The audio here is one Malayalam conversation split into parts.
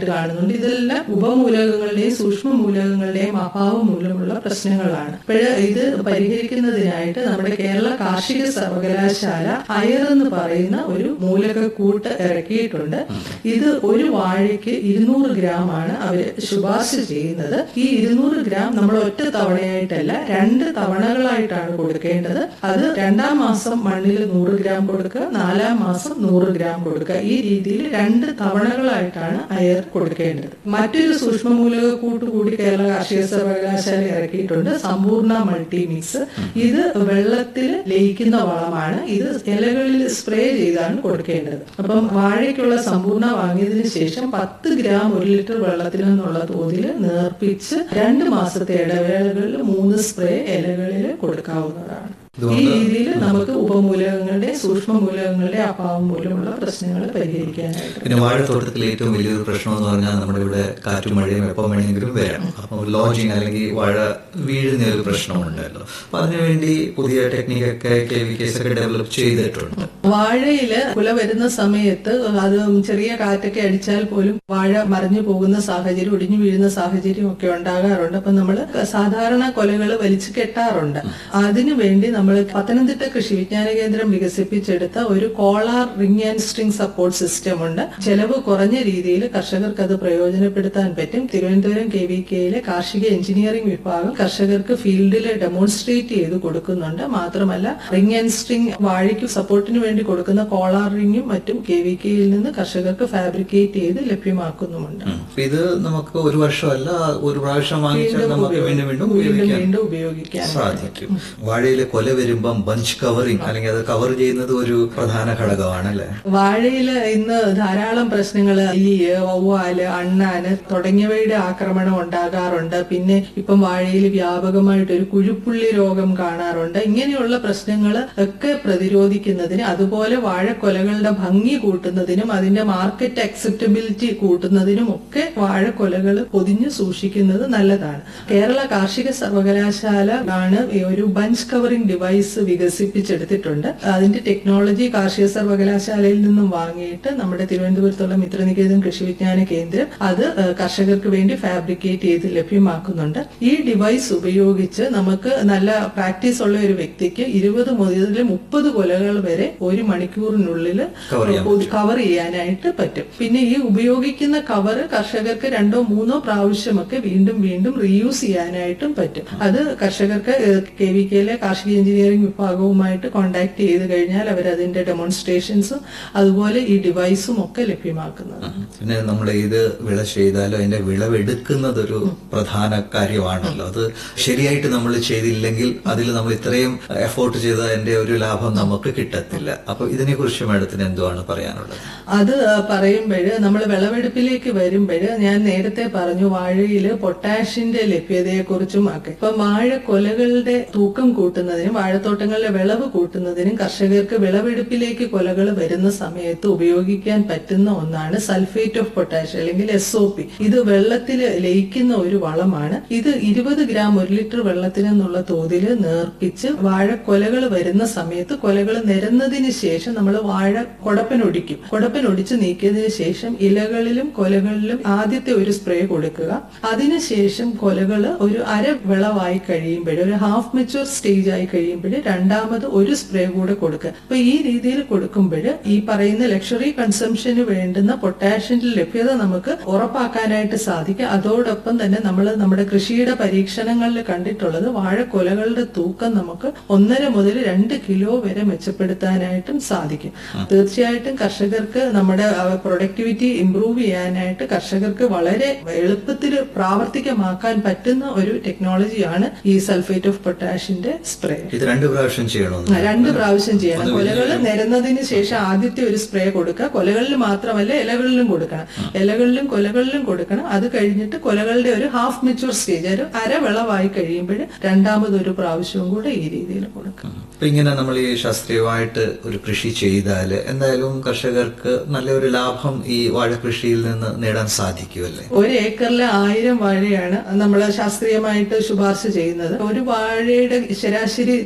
കാണുന്നുണ്ട് ഇതെല്ലാം ഉപമൂലകങ്ങളുടെയും സൂക്ഷ്മ മൂലകങ്ങളുടെയും അഭാവം മൂലമുള്ള പ്രശ്നങ്ങളാണ് അപ്പോൾ ഇത് പരിഹരിക്കുന്നതിനായിട്ട് നമ്മുടെ കേരള കാർഷിക സർവകലാശാല അയർ എന്ന് പറയുന്ന ഒരു മൂലകക്കൂട്ട് ഇറക്കിയിട്ടുണ്ട് ഇത് ഒരു വാഴയ്ക്ക് ഇരുന്നൂറ് ഗ്രാം ആണ് അവർ ശുപാർശ ചെയ്യുന്നത് ഈ ഇരുന്നൂറ് ഗ്രാം നമ്മൾ ഒറ്റ തവണയായിട്ടല്ല രണ്ട് തവണകളായിട്ടാണ് കൊടുക്കേണ്ടത് അത് രണ്ടാം മാസം മണ്ണിൽ നൂറ് ഗ്രാം കൊടുക്കുക നാലാം മാസം നൂറ് ഗ്രാം കൊടുക്കുക ഈ രീതിയിൽ രണ്ട് തവണകളായിട്ടാണ് അയർ കൊടുക്കേണ്ടത് മറ്റൊരു സൂക്ഷ്മമൂലക കൂട്ട് കൂടി കേരള കാർഷിക സർവകലാശാല ഇറക്കിയിട്ടുണ്ട് സമ്പൂർണ്ണ മൾട്ടി മിക്സ് ഇത് വെള്ളത്തിൽ ലയിക്കുന്ന വളമാണ് ഇത് ഇലകളിൽ സ്പ്രേ ചെയ്താണ് കൊടുക്കേണ്ടത് അപ്പം വാഴയ്ക്കുള്ള സമ്പൂർണ്ണ വാങ്ങിയതിനു ശേഷം പത്ത് ഗ്രാം ഒരു ലിറ്റർ വെള്ളത്തിൽ നിന്നുള്ള തോതിൽ നേർപ്പിച്ച് രണ്ട് മാസത്തെ ഇടവേളകളിൽ മൂന്ന് സ്പ്രേ ഇലകളിൽ കൊടുക്കാവുന്നതാണ് ഈ രീതിയിൽ നമുക്ക് ഉപമൂലകങ്ങളുടെ സൂക്ഷ്മ മൂലകങ്ങളുടെ അഭാവം മൂലമുള്ള പ്രശ്നങ്ങൾ പരിഹരിക്കാനായിട്ട് പിന്നെ വാഴത്തോട്ടത്തിൽ ഏറ്റവും വലിയൊരു പ്രശ്നം എന്ന് പറഞ്ഞാൽ നമ്മുടെ ഇവിടെ കാറ്റും മഴയും എപ്പം വേണമെങ്കിലും വരാം അപ്പം ലോജിങ് അല്ലെങ്കിൽ വാഴ വീഴുന്ന ഒരു പ്രശ്നമുണ്ടല്ലോ അപ്പൊ അതിനുവേണ്ടി പുതിയ ടെക്നിക്കൊക്കെ കെ വി കേസ് ഒക്കെ ഡെവലപ്പ് ചെയ്തിട്ടുണ്ട് വാഴയില് കുല വരുന്ന സമയത്ത് അത് ചെറിയ കാറ്റൊക്കെ അടിച്ചാൽ പോലും വാഴ മറിഞ്ഞു പോകുന്ന സാഹചര്യം ഒടിഞ്ഞു വീഴുന്ന സാഹചര്യം ഒക്കെ ഉണ്ടാകാറുണ്ട് അപ്പൊ നമ്മൾ സാധാരണ കൊലകൾ വലിച്ചു കെട്ടാറുണ്ട് അതിനു വേണ്ടി നമ്മൾ പത്തനംതിട്ട കൃഷി വിജ്ഞാന കേന്ദ്രം വികസിപ്പിച്ചെടുത്ത ഒരു collar ring and string support system ഉണ്ട് ചെലവ് കുറഞ്ഞ രീതിയിൽ കർഷകർക്ക് അത് പ്രയോജനപ്പെടുത്താൻ പറ്റും തിരുവനന്തപുരം കെ വി കെയിലെ കാർഷിക എഞ്ചിനീയറിംഗ് വിഭാഗം കർഷകർക്ക് ഫീൽഡിൽ ഡെമോൺസ്ട്രേറ്റ് ചെയ്ത് കൊടുക്കുന്നുണ്ട് മാത്രമല്ല റിംഗ് ആൻഡ് സ്ട്രിംഗ് വാഴയ്ക്ക് സപ്പോർട്ടിന് വേണ്ടി കൊടുക്കുന്ന കോളാർ റിംഗും മറ്റും കെ വി കെയിൽ നിന്ന് കർഷകർക്ക് ഫാബ്രിക്കേറ്റ് ചെയ്ത് ലഭ്യമാക്കുന്നുമുണ്ട് ഉം. അപ്പൊ ഇത് നമുക്ക് ഒരു വർഷമല്ല ഒരു പ്രാവശ്യം വാങ്ങിച്ചാൽ വീണ്ടും നമുക്ക് വീണ്ടും വീണ്ടും വീണ്ടും ഉപയോഗിക്കാൻ വീണ്ടും ഉപയോഗിക്കാൻ സാധിക്കും വാഴയിലെ കൊല വരുമ്പം ബഞ്ച് കവറിങ് അല്ലെങ്കിൽ അത് കവർ ചെയ്യുന്നത് ഒരു പ്രധാന ഘടകമാണ് അല്ലെ വാഴയില് ഇന്ന് ധാരാളം പ്രശ്നങ്ങൾ എലിയ് വവ്വാല് അണ്ണാന് തുടങ്ങിയവയുടെ ആക്രമണം ഉണ്ടാകാറുണ്ട് പിന്നെ ഇപ്പം വാഴയിൽ വ്യാപകമായിട്ട് ഒരു കുഴുപ്പുള്ളി രോഗം കാണാറുണ്ട് ഇങ്ങനെയുള്ള പ്രശ്നങ്ങൾ ഒക്കെ പ്രതിരോധിക്കുന്നതിന് അതുപോലെ വാഴക്കൊലകളുടെ ഭംഗി കൂട്ടുന്നതിനും അതിന്റെ മാർക്കറ്റ് അക്സെപ്റ്റബിലിറ്റി കൂട്ടുന്നതിനും ഒക്കെ വാഴക്കൊലകൾ പൊതിഞ്ഞു സൂക്ഷിക്കുന്നത് നല്ലതാണ് കേരള കാർഷിക സർവകലാശാല ആണ് ഈ ഒരു ബഞ്ച് കവറിംഗ് ഡിവൈസ് വികസിപ്പിച്ചെടുത്തിട്ടുണ്ട് അതിന്റെ ടെക്നോളജി കാർഷിക സർവകലാശാലയിൽ നിന്നും വാങ്ങിയിട്ട് നമ്മുടെ തിരുവനന്തപുരത്തുള്ള മിത്രനികേതൻ കൃഷി വിജ്ഞാന കേന്ദ്രം അത് ഏഹ്, കർഷകർക്ക് വേണ്ടി ഫാബ്രിക്കേറ്റ് ചെയ്ത് ലഭ്യമാക്കുന്നുണ്ട് ഈ ഡിവൈസ് ഉപയോഗിച്ച് നമുക്ക് നല്ല പ്രാക്ടീസ് ഉള്ള ഒരു വ്യക്തിക്ക് ഇരുപത് മുതൽ മുപ്പത് കൊലകൾ വരെ ഒരു മണിക്കൂറിനുള്ളിൽ Cover ചെയ്യാൻ പൊതി- കവർ ചെയ്യാനായിട്ട് പറ്റും പിന്നെ ഈ ഉപയോഗിക്കുന്ന കവർ കർഷകർക്ക് രണ്ടോ മൂന്നോ പ്രാവശ്യമൊക്കെ വീണ്ടും വീണ്ടും റീയൂസ് ചെയ്യാനായിട്ടും പറ്റും അത് കർഷകർക്ക് കെ വി കെയിലെ കാർഷിക എഞ്ചിനീയറിംഗ് വിഭാഗവുമായിട്ട് കോൺടാക്ട് ചെയ്ത് കഴിഞ്ഞാൽ അവർ അതിന്റെ ഡെമോൺസ്ട്രേഷൻസും അതുപോലെ ഈ ഡിവൈസും ഒക്കെ ലഭ്യമാക്കുന്നതാണ് പിന്നെ നമ്മൾ ഏത് വിള ചെയ്താലും അതിന്റെ വിളവെടുക്കുന്നത് ഒരു പ്രധാന കാര്യമാണല്ലോ അത് ശരിയായിട്ട് നമ്മൾ ചെയ്തില്ലെങ്കിൽ അതിൽ നമ്മൾ ഇത്രയും എഫോർട്ട് ചെയ്ത അതിന്റെ ഒരു ലാഭം നമുക്ക് കിട്ടത്തില്ല അപ്പൊ ഇതിനെ കുറിച്ച് മാഡത്തിന് എന്തുവാണ് പറയാനുള്ളത് അത് പറയുമ്പോൾ നമ്മൾ വിളവെടുപ്പിലേക്ക് വരുമ്പോൾ ഞാൻ നേരത്തെ പറഞ്ഞു വാഴയില് പൊട്ടാഷിന്റെ ലഭ്യതയെക്കുറിച്ചും ഒക്കെ ഇപ്പൊ വാഴ കൊലകളുടെ തൂക്കം കൂട്ടുന്നതിനും വാഴത്തോട്ടങ്ങളിലെ വിളവ് കൂട്ടുന്നതിനും കർഷകർക്ക് വിളവെടുപ്പിലേക്ക് കൊലകൾ വരുന്ന സമയത്ത് ഉപയോഗിക്കാൻ പറ്റുന്ന ഒന്നാണ് സൾഫേറ്റ് ഓഫ് പൊട്ടാഷ് അല്ലെങ്കിൽ എസ് ഒ പി ഇത് വെള്ളത്തിൽ ലയിക്കുന്ന ഒരു വളമാണ് ഇത് ഇരുപത് ഗ്രാം ഒരു ലിറ്റർ വെള്ളത്തിൽ നിന്നുള്ള തോതിൽ നേർപ്പിച്ച് വാഴക്കൊലകൾ വരുന്ന സമയത്ത് കൊലകൾ നിരന്നതിന് ശേഷം നമ്മൾ വാഴ കൊടപ്പനൊടിക്കും കൊടപ്പനൊടിച്ച് നീക്കിയതിന് ശേഷം ഇലകളിലും കൊലകളിലും ആദ്യത്തെ ഒരു സ്പ്രേ കൊടുക്കുക അതിനുശേഷം കൊലകൾ ഒരു അര വിളവായി കഴിയുമ്പോൾ ഒരു ഹാഫ് മെച്ചുവർ സ്റ്റേജ് ആയി കഴിയുമ്പോൾ രണ്ടാമത് ഒരു സ്പ്രേ കൂടെ കൊടുക്കുക അപ്പൊ ഈ രീതിയിൽ കൊടുക്കുമ്പോൾ ഈ പറയുന്ന ലക്ഷറി കൺസംഷന് വേണ്ടുന്ന പൊട്ടാഷ്യന്റെ ലഭ്യത നമുക്ക് ഉറപ്പാക്കാനായിട്ട് സാധിക്കും അതോടൊപ്പം തന്നെ നമ്മൾ നമ്മുടെ കൃഷിയുടെ പരീക്ഷണങ്ങളിൽ കണ്ടിട്ടുള്ളത് വാഴക്കൊലകളുടെ തൂക്കം നമുക്ക് ഒന്നര മുതൽ രണ്ട് കിലോ വരെ മെച്ചപ്പെടുത്താനായിട്ടും സാധിക്കും തീർച്ചയായിട്ടും കർഷകർക്ക് നമ്മുടെ പ്രൊഡക്ടിവിറ്റി ഇംപ്രൂവ് ചെയ്യാനായിട്ട് കർഷകർക്ക് വളരെ എളുപ്പത്തിൽ പ്രാവർത്തികമാക്കാൻ പറ്റുന്ന ഒരു ടെക്നോളജിയാണ് ഈ സൾഫേറ്റ് ഓഫ് പൊട്ടാഷിന്റെ സ്പ്രേ ഇത് രണ്ട് പ്രാവശ്യം ചെയ്യണമെന്ന് രണ്ട് പ്രാവശ്യം ചെയ്യണം കൊലകൾ നിരന്നതിന് ശേഷം ആദ്യത്തെ ഒരു സ്പ്രേ കൊടുക്കുക കൊലകളിൽ മാത്രമല്ല ഇലകളിലും കൊടുക്കണം ഇലകളിലും കൊലകളിലും കൊടുക്കണം അത് കഴിഞ്ഞിട്ട് കൊലകളുടെ ഒരു ഹാഫ് മെച്ചുവർ സ്റ്റേജ് ഒരു അരവിളവായി കഴിയുമ്പോൾ രണ്ടാമത് ഒരു പ്രാവശ്യവും കൂടെ ഈ രീതിയിൽ കൊടുക്കണം അപ്പൊ ഇങ്ങനെ നമ്മൾ ഈ ശാസ്ത്രീയമായിട്ട് ഒരു കൃഷി ചെയ്താൽ എന്തായാലും കർഷകർക്ക് നല്ലൊരു ലാഭം ഈ വാഴ കൃഷിയിൽ നിന്ന് നേടാൻ സാധിക്കുമല്ലേ ഒരു ഏക്കറിലെ ആയിരം വാഴയാണ് നമ്മൾ ശാസ്ത്രീയമായിട്ട് ശുപാർശ ചെയ്യുന്നത് ഒരു വാഴയുടെ ശരാശരി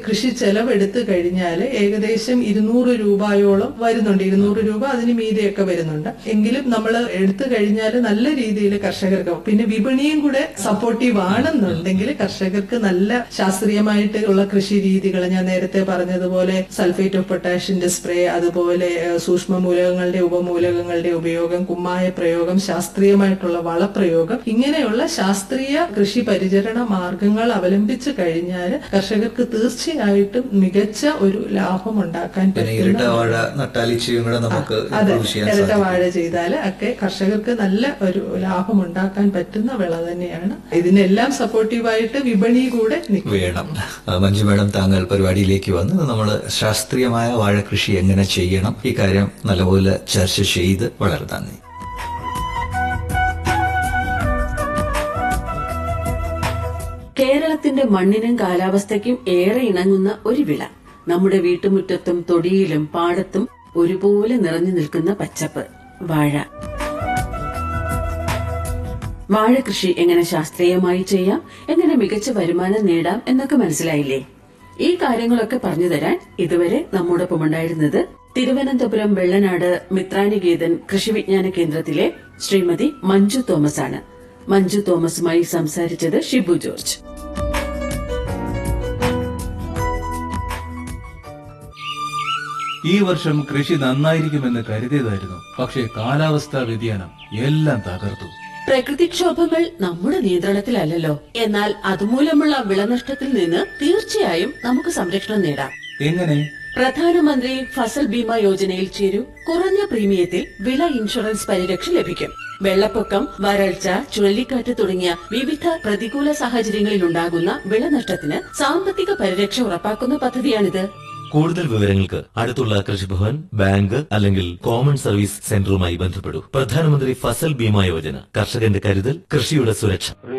കൃഷി ചെലവെടുത്തു കഴിഞ്ഞാൽ ഏകദേശം ഇരുന്നൂറ് രൂപയോളം വരുന്നുണ്ട് ഇരുന്നൂറ് രൂപ അതിന് മീതെയൊക്കെ വരുന്നുണ്ട് എങ്കിലും നമ്മൾ എടുത്തു കഴിഞ്ഞാൽ നല്ല രീതിയിൽ കർഷകർക്ക് പിന്നെ വിപണിയും കൂടെ സപ്പോർട്ടീവ് ആണെന്നുണ്ടെങ്കിൽ കർഷകർക്ക് നല്ല ശാസ്ത്രീയമായിട്ട് ഉള്ള കൃഷി രീതികൾ ഞാൻ നേരത്തെ പറഞ്ഞതുപോലെ സൾഫേറ്റ് ഓഫ് പൊട്ടാഷിന്റെ സ്പ്രേ അതുപോലെ ഏഹ്, സൂക്ഷ്മ മൂലകങ്ങളുടെ ഉപമൂലകങ്ങളുടെ ഉപയോഗം കുമ്മായ പ്രയോഗം ശാസ്ത്രീയമായിട്ടുള്ള വളപ്രയോഗം ഇങ്ങനെയുള്ള ശാസ്ത്രീയ കൃഷി പരിചരണ മാർഗങ്ങൾ അവലംബിച്ചു കഴിഞ്ഞാൽ കർഷകർക്ക് തീർച്ചയായിട്ടും മികച്ച ഒരു ലാഭം ഉണ്ടാക്കാൻ പിന്നെ പറ്റുന്ന ഇരട്ട വാഴ നട്ടാലിച്ചയും കൂടെ നമുക്ക് അതെ improve ചെയ്യാൻ ഇരട്ട സാധിക്കും വാഴ ചെയ്താൽ ഒക്കെ കർഷകർക്ക് നല്ല ഒരു ലാഭം ഉണ്ടാക്കാൻ പറ്റുന്ന വിള തന്നെയാണ് ഇതിനെല്ലാം സപ്പോർട്ടീവായിട്ട് വിപണി കൂടെ നിൽക്കും വേണം ആ, മഞ്ജു മേഡം താങ്കൾ പരിപാടിയിലേക്ക് വന്ന് നമ്മൾ ശാസ്ത്രീയമായ വാഴ കൃഷി എങ്ങനെ ചെയ്യണം ഈ കാര്യം നല്ലപോലെ ചർച്ച ചെയ്ത് വളരെ നന്ദി കേരളത്തിന്റെ മണ്ണിനും കാലാവസ്ഥയ്ക്കും ഏറെ ഇണങ്ങുന്ന ഒരു വിള നമ്മുടെ വീട്ടുമുറ്റത്തും തൊടിയിലും പാടത്തും ഒരുപോലെ നിറഞ്ഞു നിൽക്കുന്ന പച്ചപ്പ് വാഴ വാഴ കൃഷി എങ്ങനെ ശാസ്ത്രീയമായി ചെയ്യാം എങ്ങനെ മികച്ച വരുമാനം നേടാം എന്നൊക്കെ മനസ്സിലായില്ലേ ഈ കാര്യങ്ങളൊക്കെ പറഞ്ഞു തരാൻ ഇതുവരെ നമ്മോടൊപ്പം ഉണ്ടായിരുന്നത് തിരുവനന്തപുരം വെള്ളനാട് മിത്രാനികേതൻ കൃഷി വിജ്ഞാന കേന്ദ്രത്തിലെ ശ്രീമതി മഞ്ജു തോമസ് ആണ് മഞ്ജു തോമസുമായി സംസാരിച്ചത് ഷിബു ജോർജ് ഈ വർഷം കൃഷി നന്നായിരിക്കുമെന്ന് കരുതിയതായിരുന്നു പക്ഷേ കാലാവസ്ഥാ വ്യതിയാനം എല്ലാം തകർത്തു പ്രകൃതിക്ഷോഭങ്ങൾ നമ്മുടെ നിയന്ത്രണത്തിലല്ലല്ലോ എന്നാൽ അതുമൂലമുള്ള വിളനഷ്ടത്തിൽ നിന്ന് തീർച്ചയായും നമുക്ക് സംരക്ഷണം നേടാം എങ്ങനെ പ്രധാനമന്ത്രി ഫസൽ ബീമ യോജനയിൽ ചേരൂ കുറഞ്ഞ പ്രീമിയത്തിൽ വിള ഇൻഷുറൻസ് പരിരക്ഷ ലഭിക്കും വെള്ളപ്പൊക്കം വരൾച്ച ചുഴലിക്കാറ്റ് തുടങ്ങിയ വിവിധ പ്രതികൂല സാഹചര്യങ്ങളിൽ ഉണ്ടാകുന്ന വിളനഷ്ടത്തിന് സാമ്പത്തിക പരിരക്ഷ ഉറപ്പാക്കുന്ന പദ്ധതിയാണിത് കൂടുതൽ വിവരങ്ങൾക്ക് അടുത്തുള്ള കൃഷിഭവൻ ബാങ്ക് അല്ലെങ്കിൽ കോമൺ സർവീസ് സെന്ററുമായി ബന്ധപ്പെടൂ പ്രധാനമന്ത്രി ഫസൽ ബീമ യോജന കർഷകന്റെ കരുതൽ കൃഷിയുടെ സുരക്ഷ